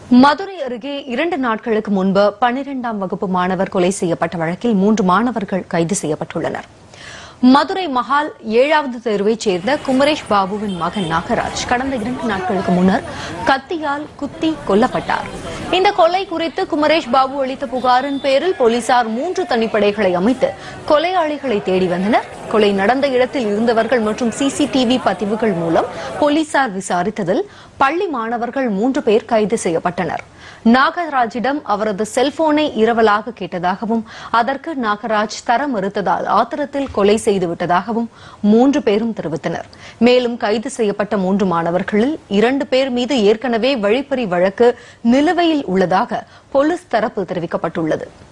மதுரை அருகே இரண்டு நாட்களுக்கு முன்பு பனிரெண்டாம் வகுப்பு மாணவர் கொலை செய்யப்பட்ட வழக்கில் மூன்று மாணவர்கள் கைது செய்யப்பட்டுள்ளனர் மதுரை மஹால் ஏழாவது தெருவைச் சேர்ந்த குமரேஷ் பாபுவின் மகன் நாகராஜ் கடந்த இரண்டு நாட்களுக்கு முன்னர் கத்தியால் குத்தி கொல்லப்பட்டார் இந்த கொலை குறித்து குமரேஷ் பாபு அளித்த புகாரின் பேரில் போலீசார் மூன்று தனிப்படைகளை அமைத்து கொலையாளிகளை தேடி வந்தனர் கொலை நடந்த இடத்தில் இருந்தவர்கள் மற்றும் சிசிடிவி பதிவுகள் மூலம் போலீசார் விசாரித்ததில் பள்ளி மாணவர்கள் மூன்று பேர் கைது செய்யப்பட்டனர் நாகராஜிடம் அவரது செல்போனை இரவலாக கேட்டதாகவும் அதற்கு நாகராஜ் தர மறுத்ததால் ஆத்திரத்தில் கொலை செய்துவிட்டதாகவும் மூன்று பேரும் தெரிவித்தனர் மேலும் கைது செய்யப்பட்ட மூன்று மாணவர்களில் இரண்டு பேர் மீது ஏற்கனவே வழிப்பறி வழக்கு நிலுவையில் உள்ளதாக போலீஸ் தரப்பு தெரிவிக்கப்பட்டுள்ளது